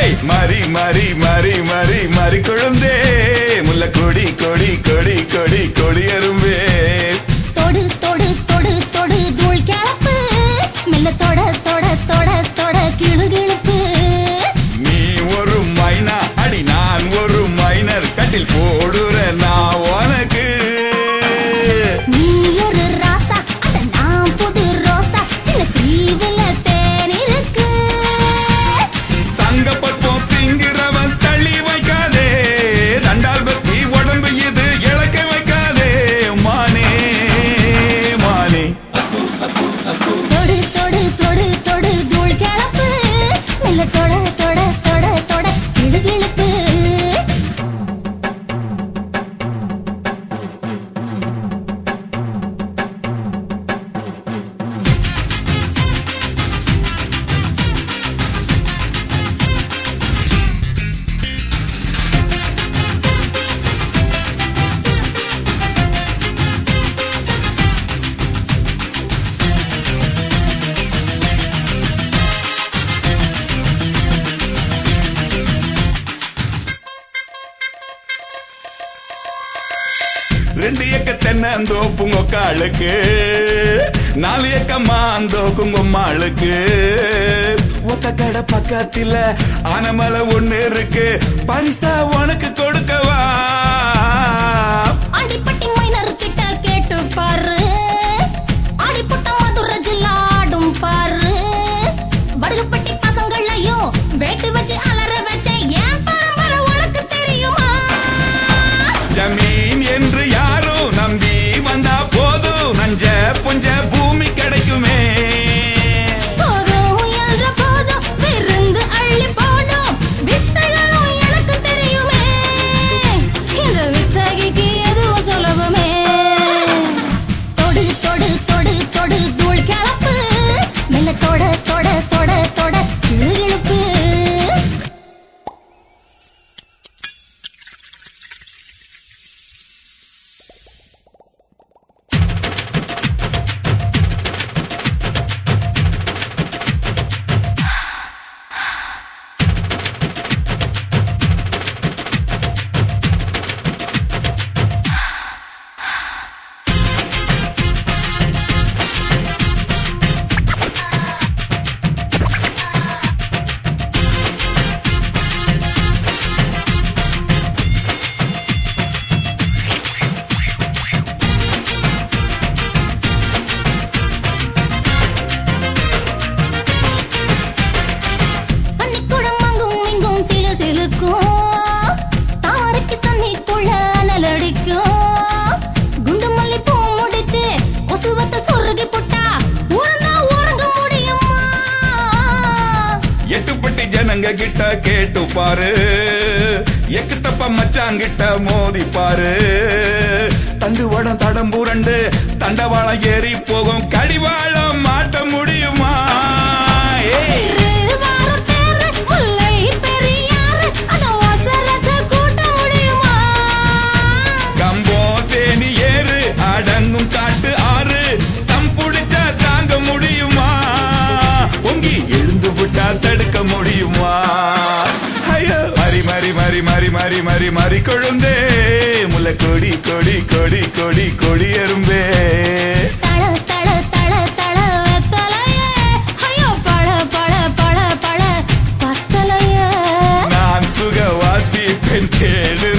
Hey மாறி மாறி மாறி மாறி மாறி கொழுந்தே முல்ல கொடி கொடி கொடி கொடி கொடி எறும்பே தொடு தொடு தொடு தொடு தூள் கிளப்பு மெல்ல தொட தொட தொட தொட கிளு கிளுப்பு நீ ஒரு மைனா அடி நான் ஒரு மைனர் கட்டில் போடுற நான் உனக்கு நீ ஒரு ராசா அட நான் புது ரோசா சின்ன தீவுல தேன் இருக்கு தங்க பற்பம் திங்கிறவன் தள்ளி வைக்காதே தண்டால் பஸ்தி உடம்பு இது இழக்க வைக்காதே மானே மானே தொடு தொடு தொடு தொடு தூள் கிளப்பு மெல்ல தொட தொட தொட தொட கிளு கிளுப்பு ரெண்டு ஏக்க தென்னந்தோப்பு உக்காளுக்கு நாலு ஏக்கம்மா அந்தோக்கும் உம்மாளுக்கு ஒத்த கடை பக்கத்துல ஆனமலை ஒண்ணு இருக்கு பரிசா உனக்கு கொடுக்கவா அடிப்பட்டி மைனர் கிட்ட கேட்டு பாரு அடிப்பட்ட மதுரை ஜில்லா ஆடும் பாரு வடுகுப்பட்டி பசங்களையும் வேட்டு வச்சு அலற வச்ச ஏன் பரம்பரை உனக்கு தெரியுமா ஜமீன் என்று யாரோ நம்பி வந்தா போதும் நஞ்ச புஞ்ச பூமி கிடைக்குமே போதும் என்ற போதும் விருந்து அள்ளி போடும் வித்தைகளும் எனக்கு தெரியுமே இந்த வித்தகைக்கு எதுவும் சுலபமே தொடு தொடு தொடு தொடு தூள் கிளப்பு மெல்ல தொட தொட தொட தொட கிளு கிளுப்பு அன்னிக்குடம் அங்கும் இங்கும் சிலு சிலுக்கும் தாமரைக்கு தண்ணிக்குள்ள அனல் அடிக்கும் குண்டு மல்லி பூ முடிச்சு கொசுவத்தை சொருகி போட்டா உறந்தா உறங்க முடியுமா எட்டுப்பட்டி ஜனங்க கிட்ட கேட்டு பாரு எக்கு தப்ப மச்சாங்கிட்ட மோதி பாரு தண்டு வடம் தடம் புரண்டு தண்டவாளம் ஏறி போகும் கடிவாளம் மாட்ட முடியுமா ஏய் இரு வாரம் தேரு, முல்லை பெரியாறு, அத ஒசரத்தை கூட்ட முடியுமா? கம்போ தேனி ஏறு அடங்கும் காட்டு ஆறு தம் புடிச்சா தாங்க முடியுமா பொங்கி எழுந்து விட்டா தடுக்க முடியுமா ஐயோ மரி மரி மரி மரி மரி மரி மரி கொழுந்தே முல்ல கொடி கொடி கொடி கொடி கொடி எறும்பே தள, தள, தள, தள வெத்தலையே. ஐயோ, பழ, பழ, பழ, பழ, பத்தலையே. நான் சுகவாசி பெண் தேடு